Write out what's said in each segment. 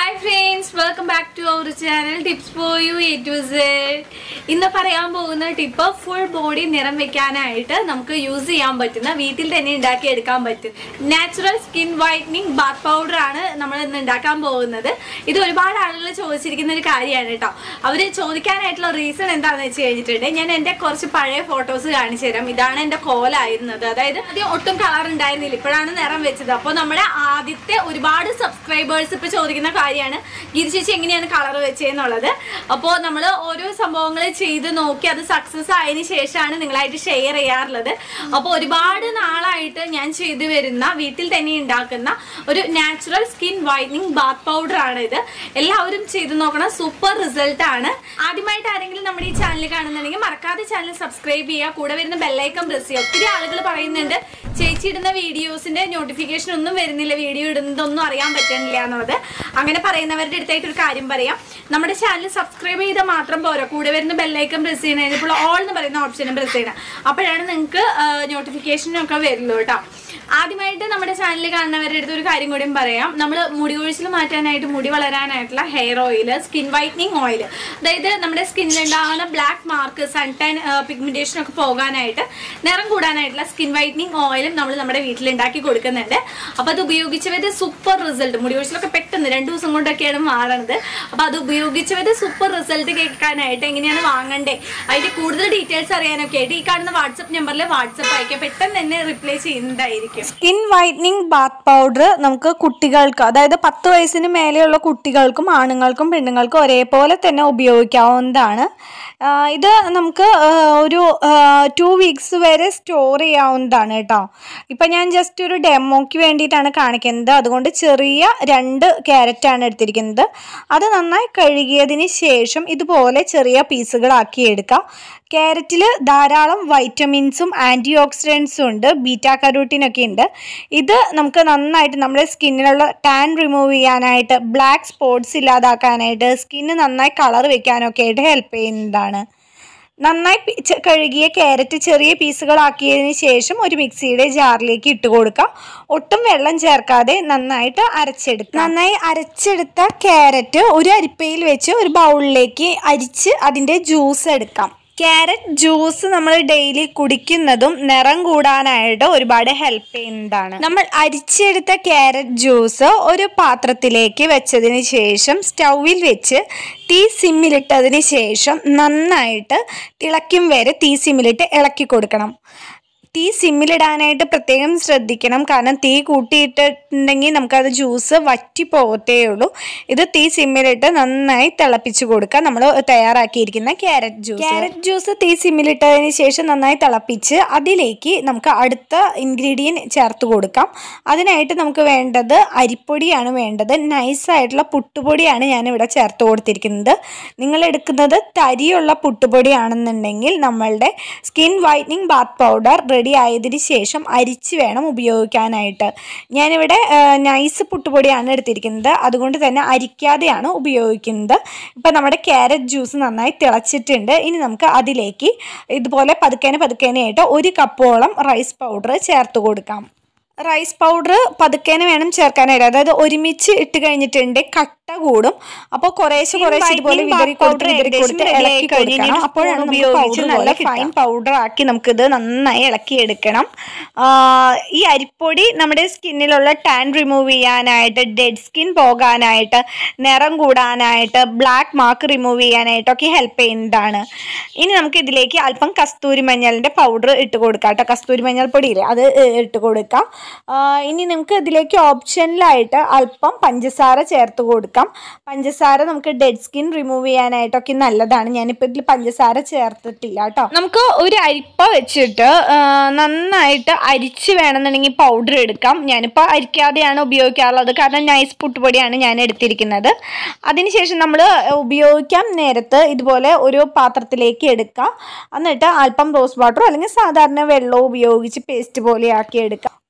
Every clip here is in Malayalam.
hi friends welcome back to our channel tips for you A to Z ഇന്ന് പറയാൻ പോകുന്ന ടിപ്പ് ഫുൾ ബോഡി നിറം വെക്കാനായിട്ട് നമുക്ക് യൂസ് ചെയ്യാൻ പറ്റുന്ന വീട്ടിൽ തന്നെ ഉണ്ടാക്കി എടുക്കാൻ പറ്റും natural skin whitening bath powder ആണ് നമ്മൾ ഇന്ന് ഉണ്ടാക്കാൻ പോകുന്നത് ഇത് ഒരുപാട് ആളുകൾ ചോദിച്ചിരിക്കുന്ന ഒരു കാര്യമാണ് കേട്ടോ അവർ ചോദിക്കാനായിട്ടുള്ള റീസൺ എന്താണെന്ന് വെച്ച് കഴിഞ്ഞിട്ടുണ്ട് ഞാൻ എൻ്റെ കുറച്ച് പഴയ ഫോട്ടോസ് കാണിച്ചു തരാം ഇതാണ് എൻ്റെ കോലായിരുന്നത് അതായത് ആദ്യം ഒട്ടും കളർ ഉണ്ടായിരുന്നില്ല ഇപ്പോഴാണ് നിറം വെച്ചത് അപ്പോൾ നമ്മുടെ ആദ്യത്തെ ഒരുപാട് സബ്സ്ക്രൈബേഴ്സ് ഇപ്പോൾ ചോദിക്കുന്ന കാര്യമാണ് ഗീത ചേച്ചി എങ്ങനെയാണ് കളർ വെച്ചതെന്നുള്ളത് അപ്പോൾ നമ്മൾ ഓരോ സംഭവങ്ങൾ ചെയ്ത് നോക്കി അത് സക്സസ് ആയതിനു ശേഷമാണ് നിങ്ങളായിട്ട് ഷെയർ ചെയ്യാറുള്ളത് അപ്പോൾ ഒരുപാട് നാളായിട്ട് ഞാൻ ചെയ്തു വരുന്ന വീട്ടിൽ തന്നെ ഉണ്ടാക്കുന്ന ഒരു natural skin whitening bath powder ആണ് ഇത് എല്ലാവരും ചെയ്ത് നോക്കണം സൂപ്പർ റിസൾട്ട് ആണ് ആദ്യമായിട്ട് ആരെങ്കിലും നമ്മുടെ ഈ ചാനൽ കാണുന്നുണ്ടെങ്കിൽ മറക്കാതെ ചാനൽ സബ്സ്ക്രൈബ് ചെയ്യുക കൂടെ വരുന്ന ബെല്ലൈക്കൺ പ്രസ് ചെയ്യുക ഒത്തിരി ആളുകൾ പറയുന്നുണ്ട് ചേച്ചി ഇടുന്ന വീഡിയോസിന്റെ നോട്ടിഫിക്കേഷൻ ഒന്നും വരുന്നില്ല വീഡിയോ ഇടുന്നതൊന്നും അറിയാൻ പറ്റുന്നില്ല എന്നുള്ളത് അങ്ങനെ പറയുന്നവരുടെ അടുത്തായിട്ട് ഒരു കാര്യം പറയാം നമ്മുടെ ചാനൽ സബ്സ്ക്രൈബ് ചെയ്താൽ മാത്രം പോരാ കൂടെ വരുന്ന ബെല്ലൈക്കൺ പ്രസ് ചെയ്യണം ഇപ്പോൾ ഓൾ എന്ന് പറയുന്ന ഓപ്ഷനും പ്രസ് ചെയ്യണം അപ്പോഴാണ് നിങ്ങൾക്ക് നോട്ടിഫിക്കേഷനൊക്കെ വരുള്ളൂ കേട്ടോ ആദ്യമായിട്ട് നമ്മുടെ ചാനൽ കാണുന്നവരുടെ അടുത്ത് ഒരു കാര്യം കൂടിയും പറയാം നമ്മൾ മുടി കൊഴിച്ചിൽ മാറ്റാനായിട്ട് മുടി വളരാനായിട്ടുള്ള hair oil skin whitening oil അതായത് നമ്മുടെ സ്കിന്നിൽ ഉണ്ടാകുന്ന black mark sun tan pigmentation ഒക്കെ പോകാനായിട്ട് നിറം കൂടാനായിട്ടുള്ള സ്കിൻ വൈറ്റനിങ് ഓയിലും നമ്മൾ നമ്മുടെ വീട്ടിൽ ഉണ്ടാക്കി കൊടുക്കുന്നുണ്ട് അപ്പോൾ അത് ഉപയോഗിച്ചവര് സൂപ്പർ റിസൾട്ട് മുടി കൊഴിച്ചിലൊക്കെ പെട്ടെന്ന് രണ്ട് ദിവസം കൊണ്ടൊക്കെയാണ് മാറണത് അപ്പോൾ അത് ഉപയോഗിച്ചവര് സൂപ്പർ റിസൾട്ട് കേൾക്കാനായിട്ട് എങ്ങനെയാണ് വാങ്ങണ്ടേ അതിന്റെ കൂടുതൽ ഡീറ്റെയിൽസ് അറിയാനൊക്കെ ആയിട്ട് ഈ കാണുന്ന വാട്സപ്പ് നമ്പറിൽ വാട്സപ്പ് അയക്കാം പെട്ടെന്ന് തന്നെ റിപ്ലൈ ചെയ്യുന്നതായിരിക്കും സ്കിൻ വൈറ്റനിങ് ബാത്ത് പൗഡർ നമുക്ക് കുട്ടികൾക്ക് അതായത് പത്ത് വയസ്സിന് മേലെയുള്ള കുട്ടികൾക്കും ആണുങ്ങൾക്കും പെണ്ണുങ്ങൾക്കും ഒരേപോലെ തന്നെ ഉപയോഗിക്കാവുന്നതാണ് ആ, ഇത് നമുക്ക് ആ, ഒരു ടു വീക്സ് വരെ സ്റ്റോർ ചെയ്യാവുന്നതാണ് കേട്ടോ ഇപ്പം ഞാൻ ജസ്റ്റ് ഒരു ഡെമോയ്ക്ക് വേണ്ടിയിട്ടാണ് കാണിക്കുന്നത് അതുകൊണ്ട് ചെറിയ രണ്ട് ക്യാരറ്റാണ് എടുത്തിരിക്കുന്നത് അത് നന്നായി കഴുകിയതിന് ശേഷം ഇതുപോലെ ചെറിയ പീസുകളാക്കി എടുക്കാം ക്യാരറ്റിൽ ധാരാളം വൈറ്റമിൻസും ആൻറ്റി ഓക്സിഡൻസും ഉണ്ട് ബീറ്റാ കരോട്ടിനൊക്കെ ഉണ്ട് ഇത് നമുക്ക് നന്നായിട്ട് നമ്മുടെ സ്കിന്നിലുള്ള ടാൻ റിമൂവ് ചെയ്യാനായിട്ട് ബ്ലാക്ക് സ്പോട്ട്സ് ഇല്ലാതാക്കാനായിട്ട് സ്കിന്ന് നന്നായി കളർ വെക്കാനൊക്കെ ആയിട്ട് ഹെൽപ്പ് ചെയ്യുന്നതാണ് നന്നായി പി- ചെ- കഴുകിയ ക്യാരറ്റ് ചെറിയ പീസുകളാക്കിയതിന് ശേഷം ഒരു മിക്സിയുടെ ജാറിലേക്ക് ഇട്ട് കൊടുക്കാം ഒട്ടും വെള്ളം ചേർക്കാതെ നന്നായിട്ട് അരച്ചെടുക്കുക നന്നായി അരച്ചെടുത്ത ക്യാരറ്റ് ഒരു അരിപ്പയിൽ വെച്ച് ഒരു ബൗളിലേക്ക് അരിച്ച് അതിൻ്റെ ജ്യൂസ് എടുക്കാം ക്യാരറ്റ് ജ്യൂസ് നമ്മൾ ഡെയിലി കുടിക്കുന്നതും നിറം കൂടാനായിട്ട് ഒരുപാട് ഹെൽപ്പ് ചെയ്യുന്നതാണ് നമ്മൾ അരിച്ചെടുത്ത ക്യാരറ്റ് ജ്യൂസ് ഒരു പാത്രത്തിലേക്ക് വെച്ചതിന് ശേഷം സ്റ്റൗവിൽ വെച്ച് തീ സിമ്മിലിട്ടതിന് ശേഷം നന്നായിട്ട് തിളയ്ക്കും വരെ തീ സിമ്മിലിട്ട് ഇളക്കി കൊടുക്കണം തീ സിമ്മിലിടാനായിട്ട് പ്രത്യേകം ശ്രദ്ധിക്കണം കാരണം തീ കൂട്ടിയിട്ടിട്ടുണ്ടെങ്കിൽ നമുക്കത് ജ്യൂസ് വറ്റി പോകത്തേ ഉള്ളൂ ഇത് തീ സിമ്മിലിട്ട് നന്നായി തിളപ്പിച്ച് കൊടുക്കുക നമ്മൾ തയ്യാറാക്കിയിരിക്കുന്ന ക്യാരറ്റ് ജ്യൂസ് ക്യാരറ്റ് ജ്യൂസ് തീ സിമ്മിലിട്ടതിന് ശേഷം നന്നായി തിളപ്പിച്ച് അതിലേക്ക് നമുക്ക് അടുത്ത ഇൻഗ്രീഡിയൻറ്റ് ചേർത്ത് കൊടുക്കാം അതിനായിട്ട് നമുക്ക് വേണ്ടത് അരിപ്പൊടിയാണ് വേണ്ടത് നൈസായിട്ടുള്ള പുട്ടുപൊടിയാണ് ഞാനിവിടെ ചേർത്ത് കൊടുത്തിരിക്കുന്നത് നിങ്ങൾ എടുക്കുന്നത് തരിയുള്ള പുട്ടുപൊടിയാണെന്നുണ്ടെങ്കിൽ നമ്മളുടെ skin whitening bath powder ready ആയതിനു ശേഷം അരിച്ച് വേണം ഉപയോഗിക്കാനായിട്ട് ഞാനിവിടെ ആ, നൈസ് പുട്ടുപൊടിയാണ് എടുത്തിരിക്കുന്നത് അതുകൊണ്ട് തന്നെ അരിക്കാതെയാണ് ഉപയോഗിക്കുന്നത് ഇപ്പം നമ്മുടെ ക്യാരറ്റ് ജ്യൂസ് നന്നായി തിളച്ചിട്ടുണ്ട് ഇനി നമുക്ക് അതിലേക്ക് ഇതുപോലെ പതുക്കേനെ പതുക്കേനെയായിട്ട് ഒരു കപ്പോളം റൈസ് പൗഡർ ചേർത്ത് കൊടുക്കാം റൈസ് പൗഡർ പതുക്കേനെ വേണം ചേർക്കാനായിട്ട് അതായത് ഒരുമിച്ച് ഇട്ട് കഴിഞ്ഞിട്ടുണ്ട് കട്ട കൂടും അപ്പോൾ കുറേശ്ശെ കുറേശ്ശെ ഇതുപോലെ വിതറി കൊടുത്ത് വിതറി കൊടുത്ത് ഇളക്കി കൊടുക്കണം അപ്പോഴാണ് ഉപയോഗിച്ച് നല്ല ഫൈൻ പൗഡർ ആക്കി നമുക്കിത് നന്നായി ഇളക്കി എടുക്കണം ആ, ഈ അരിപ്പൊടി നമ്മുടെ സ്കിന്നിലുള്ള ടാൻ റിമൂവ് ചെയ്യാനായിട്ട് ഡെഡ് സ്കിൻ പോകാനായിട്ട് നിറം കൂടാനായിട്ട് ബ്ലാക്ക് മാർക്ക് റിമൂവ് ചെയ്യാനായിട്ടൊക്കെ ഹെൽപ്പ് ചെയ്യുന്നതാണ് ഇനി നമുക്ക് ഇതിലേക്ക് അല്പം കസ്തൂരി മഞ്ഞളിൻ്റെ പൗഡർ ഇട്ട് കൊടുക്കാം കേട്ടോ കസ്തൂരി മഞ്ഞൾ പൊടിയില്ലേ അത് ഏ, ഇട്ട് കൊടുക്കാം ആ, ഇനി നമുക്ക് ഇതിലേക്ക് ഓപ്ഷനിലായിട്ട് അല്പം പഞ്ചസാര ചേർത്ത് കൊടുക്കാം പഞ്ചസാര നമുക്ക് ഡെഡ് സ്കിൻ റിമൂവ് ചെയ്യാനായിട്ടൊക്കെ നല്ലതാണ് ഞാനിപ്പോൾ ഇതിൽ പഞ്ചസാര ചേർത്തിട്ടില്ല കേട്ടോ നമുക്ക് ഒരു അരിപ്പ വെച്ചിട്ട് ആ, നന്നായിട്ട് അരിച്ച് വേണമെന്നുണ്ടെങ്കിൽ പൗഡർ എടുക്കാം ഞാനിപ്പോൾ അരിക്കാതെയാണ് ഉപയോഗിക്കാറുള്ളത് കാരണം നൈസ് പുട്ടുപൊടിയാണ് ഞാൻ എടുത്തിരിക്കുന്നത് അതിനുശേഷം നമ്മൾ ഉപയോഗിക്കാൻ നേരത്ത് ഇതുപോലെ ഒരു പാത്രത്തിലേക്ക് എടുക്കാം എന്നിട്ട് അല്പം റോസ് വാട്ടറോ അല്ലെങ്കിൽ സാധാരണ വെള്ളമോ ഉപയോഗിച്ച് പേസ്റ്റ് പോലെ ആക്കി എടുക്കാം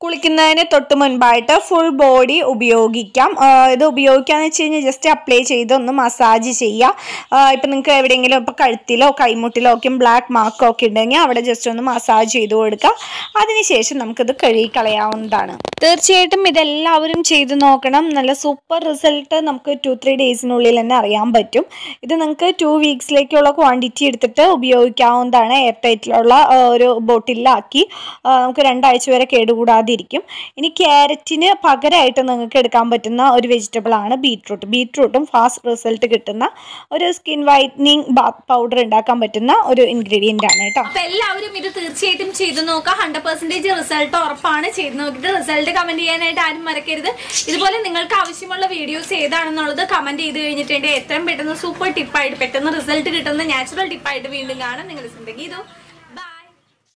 കുളിക്കുന്നതിന് തൊട്ട് മുൻപായിട്ട് ഫുൾ ബോഡി ഉപയോഗിക്കാം ആ, ഇത് ഉപയോഗിക്കാന്ന് വെച്ച് കഴിഞ്ഞാൽ ജസ്റ്റ് അപ്ലൈ ചെയ്ത് ഒന്ന് മസാജ് ചെയ്യുക ഇപ്പം നിങ്ങൾക്ക് എവിടെയെങ്കിലും ഇപ്പോൾ കഴുത്തിലോ കൈമുട്ടിലോ ഒക്കെ ബ്ലാക്ക് മാർക്കോ ഒക്കെ ഉണ്ടെങ്കിൽ അവിടെ ജസ്റ്റ് ഒന്ന് മസാജ് ചെയ്ത് കൊടുക്കുക അതിനുശേഷം നമുക്കിത് കഴുകി കളയാവുന്നതാണ് തീർച്ചയായിട്ടും ഇതെല്ലാവരും ചെയ്ത് നോക്കണം നല്ല സൂപ്പർ റിസൾട്ട് നമുക്ക് ടു ത്രീ ഡേയ്സിനുള്ളിൽ തന്നെ അറിയാൻ പറ്റും ഇത് നിങ്ങൾക്ക് ടു വീക്സിലേക്കുള്ള ക്വാണ്ടിറ്റി എടുത്തിട്ട് ഉപയോഗിക്കാവുന്നതാണ് എയർ ടൈറ്റിലുള്ള ആ, ഒരു ബോട്ടിലാക്കി നമുക്ക് രണ്ടാഴ്ച വരെ കേടുകൂടാതിരിക്കും ഇനി ക്യാരറ്റിന് പകരമായിട്ട് നിങ്ങൾക്ക് എടുക്കാൻ പറ്റുന്ന ഒരു വെജിറ്റബിൾ ആണ് ബീട്രൂട്ട് ബീട്രൂട്ടും ഫാസ്റ്റ് റിസൾട്ട് കിട്ടുന്ന ഒരു സ്കിൻ വൈറ്റനിങ് ബാത്ത് പൗഡർ ഉണ്ടാക്കാൻ പറ്റുന്ന ഒരു ഇൻഗ്രീഡിയൻ്റ് ആണ് കേട്ടോ അപ്പൊ എല്ലാവരും ഇത് തീർച്ചയായിട്ടും ചെയ്തു നോക്കുക ഹൺഡ്രഡ് പെർസെന്റേജ് റിസൾട്ട് ഉറപ്പാണ് ചെയ്ത് നോക്കിയിട്ട് റിസൾട്ട് കമന്റ് ചെയ്യാനായിട്ട് ആരും മറക്കരുത് ഇതുപോലെ നിങ്ങൾക്ക് ആവശ്യമുള്ള വീഡിയോസ് ഏതാണെന്നുള്ളത് കമന്റ് ചെയ്ത് കഴിഞ്ഞിട്ടുണ്ടെങ്കിൽ എത്രയും പെട്ടെന്ന് സൂപ്പർ ടിപ്പായിട്ട് പെട്ടെന്ന് റിസൾട്ട് കിട്ടുന്ന നാച്ചുറൽ ടിപ്പായിട്ട് വീണ്ടും കാണാം നിങ്ങൾ ഇതുണ്ടെങ്കിൽ ഇതോ